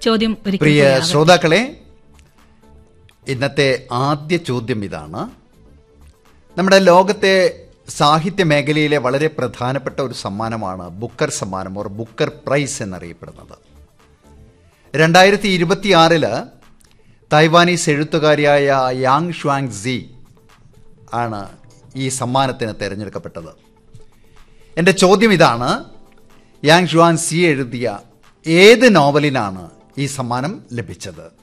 ചോദ്യം ഒരിക്കൽ പ്രിയ കൂടി ആവർത്തിക്കാം. ശ്രോതാക്കളെ ഇന്നത്തെ ആദ്യ ചോദ്യം ഇതാണ് നമ്മുടെ ലോകത്തെ സാഹിത്യ മേഖലയിലെ വളരെ പ്രധാനപ്പെട്ട ഒരു സമ്മാനമാണ് ബുക്കർ സമ്മാനം ഓർ ബുക്കർ പ്രൈസ് എന്നറിയപ്പെടുന്നത് രണ്ടായിരത്തി ഇരുപത്തിയാറില് തൈവാനീസ് എഴുത്തുകാരിയായ യാങ് ഷ്വാങ് സി ആണ് ഈ സമ്മാനത്തിന് തിരഞ്ഞെടുക്കപ്പെട്ടത് എൻ്റെ ചോദ്യം ഇതാണ് യാങ് ഷ്വാൻ സി എഴുതിയ ഏത് നോവലിനാണ് ഈ സമ്മാനം ലഭിച്ചത്